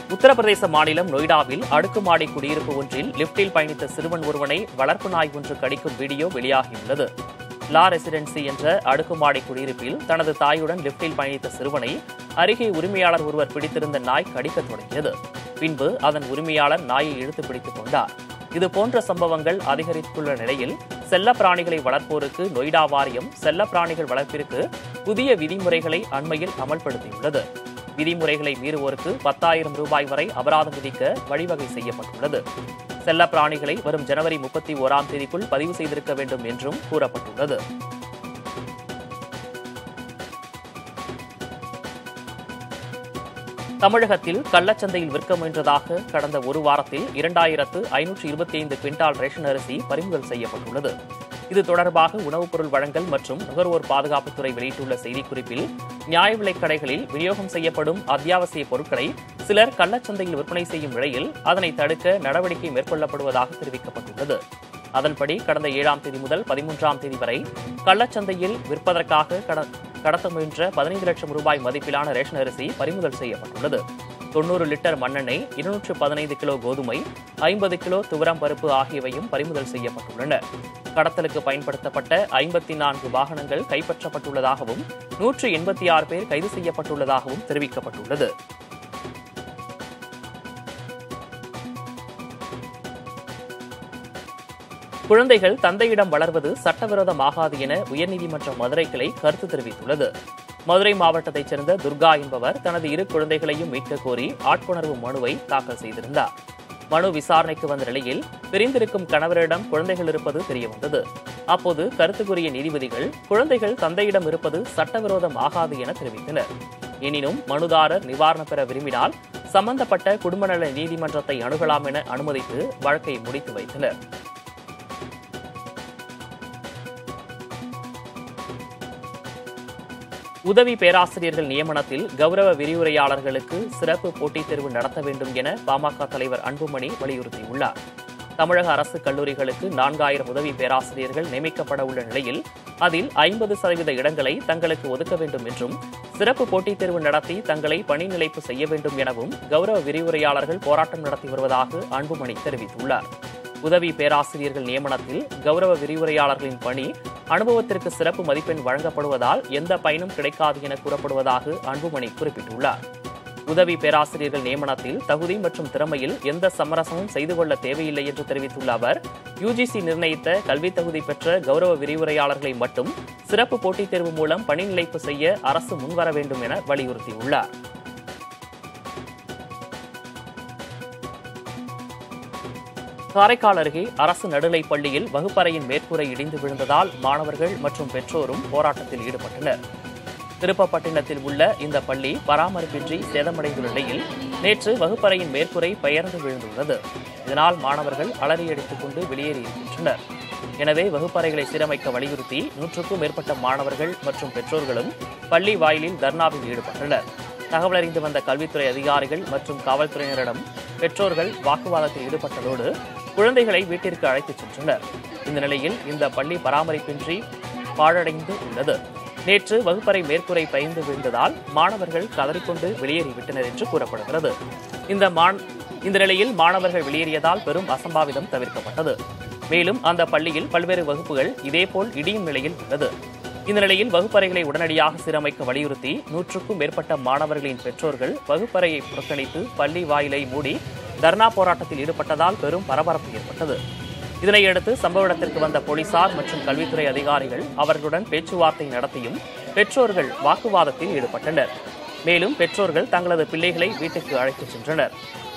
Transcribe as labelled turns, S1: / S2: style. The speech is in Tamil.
S1: உத்தரப்பிரதேச மாநிலம் நொய்டாவில் அடுக்குமாடி குடியிருப்பு ஒன்றில் லிப்டில் பயணித்த சிறுவன் ஒருவனை வளர்ப்பு நாய் ஒன்று கடிக்கும் வீடியோ வெளியாகியுள்ளது லா ரெசிடென்சி என்ற அடுக்குமாடி குடியிருப்பில் தனது தாயுடன் லிப்டில் பயணித்த சிறுவனை அருகே உரிமையாளர் ஒருவர் பிடித்திருந்த நாய் கடிக்கத் தொடங்கியது பின்பு அதன் உரிமையாளர் நாயை இழுத்து பிடித்துக் கொண்டார் இதுபோன்ற சம்பவங்கள் அதிகரித்துள்ள நிலையில் செல்ல பிராணிகளை வளர்ப்போருக்கு நொய்டா வாரியம் செல்ல பிராணிகள் வளர்ப்பிற்கு புதிய விதிமுறைகளை அண்மையில் அமல்படுத்தியுள்ளது விதிமுறைகளை மீறுவோருக்கு பத்தாயிரம் ரூபாய் வரை அபராதம் விதிக்க வழிவகை செய்யப்பட்டுள்ளது செல்ல பிராணிகளை வரும் ஜனவரி முப்பத்தி ஓராம் தேதிக்குள் பதிவு செய்திருக்க வேண்டும் என்றும் கூறப்பட்டுள்ளது தமிழகத்தில் கள்ளச்சந்தையில் விற்க முயன்றதாக கடந்த ஒரு வாரத்தில் இரண்டாயிரத்து ஐநூற்று இருபத்தி ஐந்து குவிண்டால் ரேஷன் அரிசி பறிமுதல் செய்யப்பட்டுள்ளது இது தொடர்பாக உணவுப் பொருள் வழங்கல் மற்றும் நுகர்வோர் பாதுகாப்புத்துறை வெளியிட்டுள்ள செய்திக்குறிப்பில் நியாய விலைக் கடைகளில் விநியோகம் செய்யப்படும் அத்தியாவசிய பொருட்களை சிலர் கள்ளச்சந்தையில் விற்பனை செய்யும் நிலையில் அதனை தடுக்க நடவடிக்கை மேற்கொள்ளப்படுவதாக தெரிவிக்கப்பட்டுள்ளது அதன்படி கடந்த ஏழாம் தேதி முதல் பதிமூன்றாம் தேதி வரை கள்ளச்சந்தையில் விற்பதற்காக கட- கடத்த முயன்ற பதினைந்து லட்சம் ரூபாய் மதிப்பிலான ரேஷன் அரிசி பறிமுதல் செய்யப்பட்டுள்ளது தொண்ணூறு லிட்டர் மண்ணெண்ணெய் இருநூற்று பதினைந்து கிலோ கோதுமை ஐம்பது கிலோ துவரம் பருப்பு ஆகியவையும் பறிமுதல் செய்யப்பட்டுள்ளன கடத்தலுக்கு பயன்படுத்தப்பட்ட ஐம்பத்தி நான்கு வாகனங்கள் கைப்பற்றப்பட்டுள்ளதாகவும் நூற்று எண்பத்தி ஆறு பேர் கைது செய்யப்பட்டுள்ளதாகவும் தெரிவிக்கப்பட்டுள்ளது குழந்தைகள் தந்தையிடம் வளர்வது சட்டவிரோதமாகாது என உயர்நீதிமன்ற மதுரை கிளை கருத்து தெரிவித்துள்ளது மதுரை மாவட்டத்தைச் சேர்ந்த துர்கா என்பவர் தனது இரு குழந்தைகளையும் மீட்க கோரி ஆட்கொணர்வு மனுவை தாக்கல் செய்திருந்தார் மனு விசாரணைக்கு வந்த நிலையில் பிரிந்திருக்கும் கணவரிடம் குழந்தைகள் இருப்பது தெரியவந்தது அப்போது கருத்து கூறிய நீதிபதிகள் குழந்தைகள் தந்தையிடம் இருப்பது சட்டவிரோதம் ஆகாது என தெரிவித்தனர் எனினும் மனுதாரர் நிவாரணம் பெற விரும்பினால் சம்பந்தப்பட்ட குடும்ப நல நீதிமன்றத்தை அணுகலாம் என அனுமதித்து வழக்கை முடித்து வைத்தனர் உதவி பேராசிரியர்கள் நியமனத்தில் கௌரவ விரிவுரையாளர்களுக்கு சிறப்பு போட்டித் தேர்வு நடத்த வேண்டும் என பாமக தலைவர் அன்புமணி வலியுறுத்தியுள்ளார் தமிழக அரசு கல்லூரிகளுக்கு நான்காயிரம் உதவி பேராசிரியர்கள் நியமிக்கப்பட உள்ள நிலையில் அதில் ஐம்பது சதவீத இடங்களை தங்களுக்கு ஒதுக்க வேண்டும் என்றும் சிறப்பு போட்டித் தேர்வு நடத்தி தங்களை பணி நிலைப்பு செய்ய வேண்டும் எனவும் கௌரவ விரிவுரையாளர்கள் போராட்டம் நடத்தி வருவதாக அன்புமணி தெரிவித்துள்ளார் உதவி பேராசிரியர்கள் நியமனத்தில் கௌரவ விரிவுரையாளர்களின் பணி அனுபவத்திற்கு சிறப்பு மதிப்பெண் வழங்கப்படுவதால் எந்த பயனும் கிடைக்காது என கூறப்படுவதாக அன்புமணி குறிப்பிட்டுள்ளார் உதவி பேராசிரியர்கள் நியமனத்தில் தகுதி மற்றும் திறமையில் எந்த சமரசமும் செய்து கொள்ள தேவையில்லை என்று தெரிவித்துள்ள அவர் யுஜிசி நிர்ணயித்த கல்வித் தகுதி பெற்ற கௌரவ விரிவுரையாளர்களை மட்டும் சிறப்பு போட்டித் தேர்வு மூலம் பணி நிலைப்பு செய்ய அரசு முன்வர வேண்டும் என வலியுறுத்தியுள்ளார் காரைக்கால் அருகே அரசு நடுநிலைப் பள்ளியில் வகுப்பறையின் மேற்கூரை இடிந்து விழுந்ததால் மாணவர்கள் மற்றும் பெற்றோரும் போராட்டத்தில் ஈடுபட்டனர் திருப்பப்பட்டினத்தில் உள்ள இந்த பள்ளி பராமரிப்பின்றி சேதமடைந்துள்ள நிலையில் நேற்று வகுப்பறையின் மேற்கூரை பெயர்ந்து விழுந்துள்ளது இதனால் மாணவர்கள் அலறியடித்துக் கொண்டு வெளியேறியிருக்கின்றனர் எனவே வகுப்பறைகளை சீரமைக்க வலியுறுத்தி நூற்றுக்கும் மேற்பட்ட மாணவர்கள் மற்றும் பெற்றோர்களும் பள்ளி வாயிலில் தர்ணாவில் ஈடுபட்டனர் தகவல் அறிந்து வந்த கல்வித்துறை அதிகாரிகள் மற்றும் காவல்துறையினரிடம் பெற்றோர்கள் வாக்குவாதத்தில் ஈடுபட்டதோடு குழந்தைகளை வீட்டிற்கு அழைத்துச் சென்றனர் இந்த நிலையில் இந்த பள்ளி பராமரிப்பின்றி பாழடைந்து உள்ளது நேற்று வகுப்பறை மேற்கூரை பயந்து விழுந்ததால் மாணவர்கள் கதறிக்கொண்டு வெளியேறிவிட்டனர் என்று கூறப்படுகிறது இந்த மாண் இந்த நிலையில் மாணவர்கள் வெளியேறியதால் பெரும் அசம்பாவிதம் தவிர்க்கப்பட்டது மேலும் அந்த பள்ளியில் பல்வேறு வகுப்புகள் இதேபோல் இடியும் நிலையில் உள்ளது இந்த நிலையில் வகுப்பறைகளை உடனடியாக சீரமைக்க வலியுறுத்தி நூற்றுக்கும் மேற்பட்ட மாணவர்களின் பெற்றோர்கள் வகுப்பறையை புறக்கணித்து பள்ளி வாயிலை மூடி தர்ணா போராட்டத்தில் ஈடுபட்டதால் பெரும் பரபரப்பு ஏற்பட்டது இதனையடுத்து சம்பவ இடத்திற்கு வந்த போலீசார் மற்றும் கல்வித்துறை அதிகாரிகள் அவர்களுடன் பேச்சுவார்த்தை நடத்தியும் பெற்றோர்கள் வாக்குவாதத்தில் ஈடுபட்டனர் மேலும் பெற்றோர்கள் தங்களது பிள்ளைகளை வீட்டுக்கு அழைத்துச் சென்றனர்